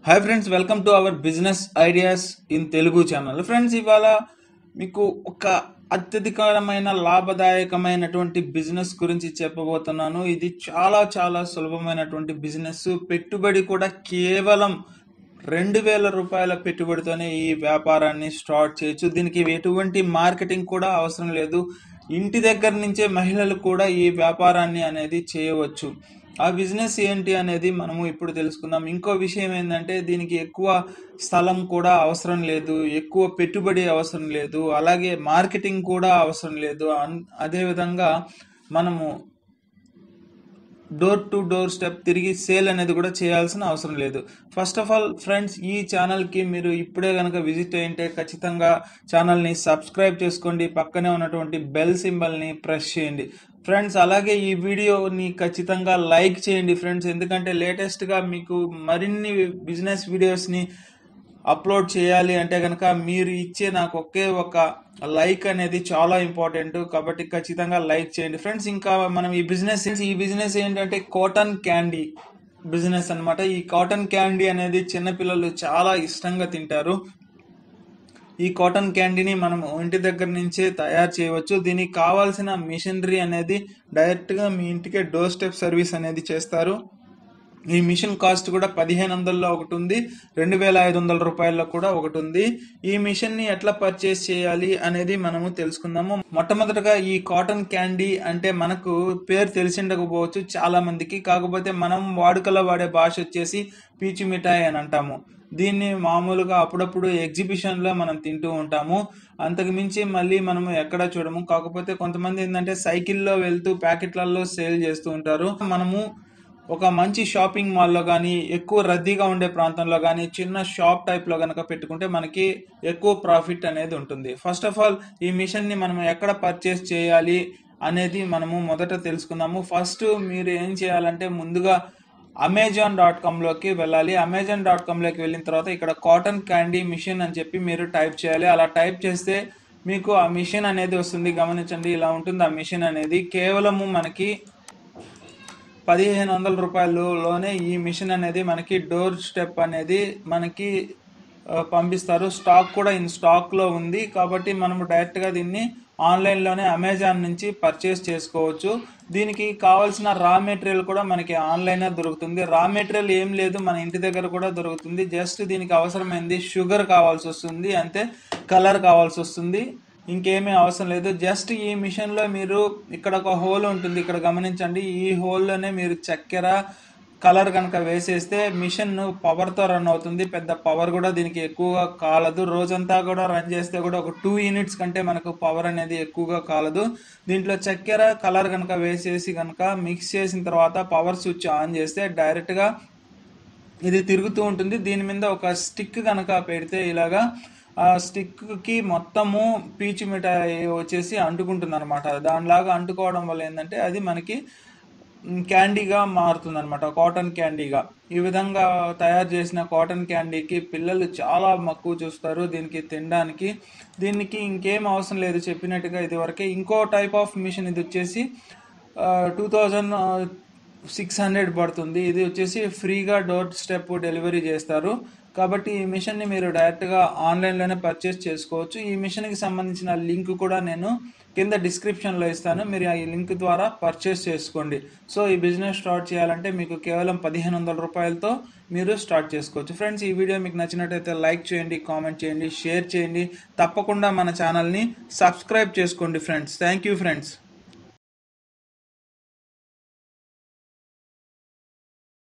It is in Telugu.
hi friends welcome to our business ideas in Telugu channel friends ఇవాళ మీకు ఒక అత్యధికమైన లాభదాయకమైనటువంటి బిజినెస్ గురించి చెప్పబోతున్నాను ఇది చాలా చాలా సులభమైనటువంటి బిజినెస్ పెట్టుబడి కూడా కేవలం రెండు వేల రూపాయల పెట్టుబడితోనే ఈ వ్యాపారాన్ని స్టార్ట్ చేయొచ్చు దీనికి ఎటువంటి మార్కెటింగ్ కూడా అవసరం లేదు ఇంటి దగ్గర నుంచే మహిళలు కూడా ఈ వ్యాపారాన్ని అనేది చేయవచ్చు ఆ బిజినెస్ ఏంటి అనేది మనము ఇప్పుడు తెలుసుకుందాం ఇంకో విషయం ఏంటంటే దీనికి ఎక్కువ స్థలం కూడా అవసరం లేదు ఎక్కువ పెట్టుబడి అవసరం లేదు అలాగే మార్కెటింగ్ కూడా అవసరం లేదు అన్- అదేవిధంగా మనము డోర్ టు డోర్ స్టెప్ తిరిగి సేల్ అనేది కూడా చేయాల్సిన అవసరం లేదు ఫస్ట్ ఆఫ్ ఆల్ ఫ్రెండ్స్ ఈ ఛానల్కి మీరు ఇప్పుడే కనుక విజిట్ అయ్యింటే ఖచ్చితంగా ఛానల్ని సబ్స్క్రైబ్ చేసుకోండి పక్కనే ఉన్నటువంటి బెల్ సింబల్ని ప్రెస్ చేయండి ఫ్రెండ్స్ అలాగే ఈ వీడియోని ఖచ్చితంగా లైక్ చేయండి ఫ్రెండ్స్ ఎందుకంటే లేటెస్ట్గా మీకు మరిన్ని బిజినెస్ వీడియోస్ని అప్లోడ్ చేయాలి అంటే కనుక మీరు ఇచ్చే నాకు ఒకే ఒక లైక్ అనేది చాలా ఇంపార్టెంట్ కాబట్టి ఖచ్చితంగా లైక్ చేయండి ఫ్రెండ్స్ ఇంకా మనం ఈ బిజినెస్ ఈ బిజినెస్ ఏంటంటే కాటన్ క్యాండీ బిజినెస్ అన్నమాట ఈ కాటన్ క్యాండీ అనేది చిన్నపిల్లలు చాలా ఇష్టంగా తింటారు ఈ కాటన్ క్యాండీని మనం ఇంటి దగ్గర నుంచే తయారు చేయవచ్చు దీనికి కావాల్సిన మిషనరీ అనేది డైరెక్ట్గా మీ ఇంటికే డోర్ స్టెప్ సర్వీస్ అనేది చేస్తారు ఈ మిషన్ కాస్ట్ కూడా పదిహేను వందల్లో ఒకటి ఉంది రెండు వేల ఐదు వందల రూపాయల్లో కూడా ఒకటి ఉంది ఈ మిషన్ ని ఎట్లా పర్చేస్ చేయాలి అనేది మనము తెలుసుకుందాము మొట్టమొదటగా ఈ కాటన్ క్యాండీ అంటే మనకు పేరు తెలిసి ఉండకపోవచ్చు చాలా మందికి కాకపోతే మనం వాడుకలో వాడే భాష వచ్చేసి పీచు మిఠాయి అని అంటాము దీన్ని మామూలుగా అప్పుడప్పుడు ఎగ్జిబిషన్ లో మనం తింటూ ఉంటాము అంతకు మించి మళ్ళీ మనము ఎక్కడ చూడము కాకపోతే కొంతమంది ఏంటంటే సైకిల్లో వెళ్తూ ప్యాకెట్లలో సేల్ చేస్తూ ఉంటారు మనము ఒక మంచి షాపింగ్ మాల్లో కానీ ఎక్కువ రద్దీగా ఉండే ప్రాంతంలో కానీ చిన్న షాప్ టైప్లో కనుక పెట్టుకుంటే మనకి ఎక్కువ ప్రాఫిట్ అనేది ఉంటుంది ఫస్ట్ ఆఫ్ ఆల్ ఈ మిషన్ని మనం ఎక్కడ పర్చేస్ చేయాలి అనేది మనము మొదట తెలుసుకుందాము ఫస్ట్ మీరు ఏం చేయాలంటే ముందుగా అమెజాన్ డాట్ కామ్లోకి వెళ్ళాలి అమెజాన్ డాట్ కామ్లోకి వెళ్ళిన తర్వాత ఇక్కడ కాటన్ క్యాండీ మిషన్ అని చెప్పి మీరు టైప్ చేయాలి అలా టైప్ చేస్తే మీకు ఆ మిషన్ అనేది వస్తుంది గమనించండి ఇలా ఉంటుంది ఆ మిషన్ అనేది కేవలము మనకి పదిహేను వందల రూపాయలలోనే ఈ మిషన్ అనేది మనకి డోర్ స్టెప్ అనేది మనకి ఆ, పంపిస్తారు స్టాక్ కూడా ఇన్ స్టాక్లో ఉంది కాబట్టి మనము డైరెక్ట్గా దీన్ని ఆన్లైన్లోనే అమెజాన్ నుంచి పర్చేస్ చేసుకోవచ్చు దీనికి కావాల్సిన రా మెటీరియల్ కూడా మనకి ఆన్లైనే దొరుకుతుంది రా మెటీరియల్ ఏం లేదు మన ఇంటి దగ్గర కూడా దొరుకుతుంది జస్ట్ దీనికి అవసరమైంది షుగర్ కావాల్సి వస్తుంది అంతే కలర్ కావాల్సి వస్తుంది ఇంకేమీ అవసరం లేదు జస్ట్ ఈ మిషన్లో మీరు ఇక్కడ ఒక హోల్ ఉంటుంది ఇక్కడ గమనించండి ఈ హోల్లోనే మీరు చక్కెర కలర్ కనుక వేసేస్తే మిషన్ పవర్తో రన్ అవుతుంది పెద్ద పవర్ కూడా దీనికి ఎక్కువగా కాలదు రోజంతా కూడా రన్ చేస్తే కూడా ఒక టూ యూనిట్స్ కంటే మనకు పవర్ అనేది ఎక్కువగా కాలదు దీంట్లో చక్కెర కలర్ కనుక వేసేసి కనుక మిక్స్ చేసిన తర్వాత పవర్ స్విచ్ ఆన్ చేస్తే డైరెక్ట్గా ఇది తిరుగుతూ ఉంటుంది దీని మీద ఒక స్టిక్ కనుక పెడితే ఇలాగా ఆ స్టిక్ కి మొత్తము పీచు మిఠాయి వచ్చేసి అంటుకుంటుంది అనమాట దానిలాగా అంటుకోవడం వల్ల ఏంటంటే అది మనకి మ్, క్యాండీగా మారుతుంది అనమాట కాటన్ క్యాండీగా ఈ విధంగా తయారు చేసిన కాటన్ క్యాండీకి పిల్లలు చాలా మక్కువ చూస్తారు దీనికి తినడానికి దీనికి ఇంకేం అవసరం లేదు చెప్పినట్టుగా ఇది వరకే ఇంకో టైప్ ఆఫ్ మిషన్ ఇది వచ్చేసి టూ థౌజండ్ సిక్స్ హండ్రెడ్ పడుతుంది ఇది వచ్చేసి ఫ్రీగా డోర్ స్టెప్ డెలివరీ చేస్తారు కాబట్టి ఈ మిషన్ని మీరు డైరెక్ట్గా ఆన్లైన్లోనే పర్చేస్ చేసుకోవచ్చు ఈ మిషన్కి సంబంధించిన లింక్ కూడా నేను కింద డిస్క్రిప్షన్లో ఇస్తాను మీరు ఈ లింక్ ద్వారా పర్చేస్ చేసుకోండి సో ఈ బిజినెస్ స్టార్ట్ చేయాలంటే మీకు కేవలం పదిహేను వందల రూపాయలతో మీరు స్టార్ట్ చేసుకోవచ్చు ఫ్రెండ్స్ ఈ వీడియో మీకు నచ్చినట్టయితే లైక్ చేయండి కామెంట్ చేయండి షేర్ చేయండి తప్పకుండా మన ఛానల్ని సబ్స్క్రైబ్ చేసుకోండి ఫ్రెండ్స్ థ్యాంక్ యూ ఫ్రెండ్స్